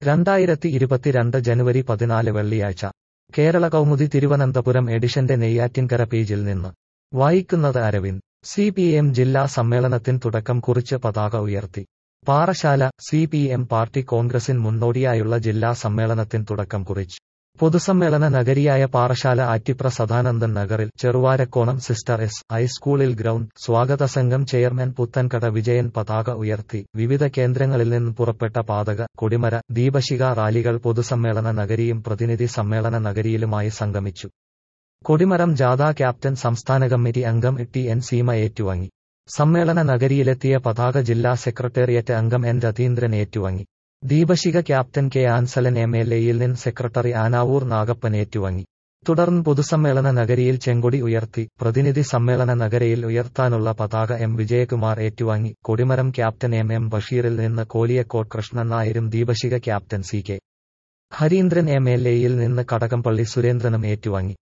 രണ്ടായിരത്തി ഇരുപത്തിരണ്ട് ജനുവരി പതിനാല് വെള്ളിയാഴ്ച കേരള കൗമുദി തിരുവനന്തപുരം എഡിഷന്റെ നെയ്യാറ്റിൻകര പേജിൽ നിന്ന് വായിക്കുന്നത് അരവിന്ദ് സി പി എം ജില്ലാ സമ്മേളനത്തിന് തുടക്കം കുറിച്ച് പതാക ഉയർത്തി Parassala C P M party കോൺഗ്രസിന് മുന്നോടിയായുള്ള ജില്ലാ സമ്മേളനത്തിന് തുടക്കം കുറിച്ചു പൊതുസമ്മേളന നഗരിയായ പാറശാല ആറ്റിപ്ര സദാനന്ദൻ നഗറിൽ ചെറുവാരക്കോണം സിസ്റ്റർ എസ് ഹൈസ്കൂളിൽ ഗ്രൗണ്ട് സ്വാഗത സംഘം ചെയർമാൻ പുത്തൻകട വിജയൻ പതാക ഉയർത്തി വിവിധ കേന്ദ്രങ്ങളിൽ നിന്ന് പുറപ്പെട്ട പാതക കൊടിമര ദീപശിഖ റാലികൾ പൊതുസമ്മേളന നഗരിയും പ്രതിനിധി സമ്മേളന നഗരിയിലുമായി സംഗമിച്ചു കൊടിമരം ജാഥ ക്യാപ്റ്റൻ സംസ്ഥാന കമ്മിറ്റി അംഗം ടി എൻ സീമ ഏറ്റുവാങ്ങി സമ്മേളന നഗരിയിലെത്തിയ പതാക ജില്ലാ സെക്രട്ടേറിയറ്റ് അംഗം എൻ രതീന്ദ്രൻ ഏറ്റുവാങ്ങി ദീപശിഖ captain K Anselan M L എയിൽ നിന്ന് സെക്രട്ടറി ആനാവൂർ നാഗപ്പൻ ഏറ്റുവാങ്ങി തുടർന്ന് പൊതുസമ്മേളന നഗരിയിൽ ചെങ്കൊടി ഉയർത്തി പ്രതിനിധി സമ്മേളന നഗരയിൽ ഉയർത്താനുള്ള പതാക എം വിജയകുമാർ ഏറ്റുവാങ്ങി കൊടിമരം ക്യാപ്റ്റൻ എം എം ബഷീറിൽ നിന്ന് കോലിയക്കോട് കൃഷ്ണൻ നായരും ദീപശിഖ captain C K Harindran M L എയിൽ നിന്ന് കടകംപള്ളി സുരേന്ദ്രനും ഏറ്റുവാങ്ങി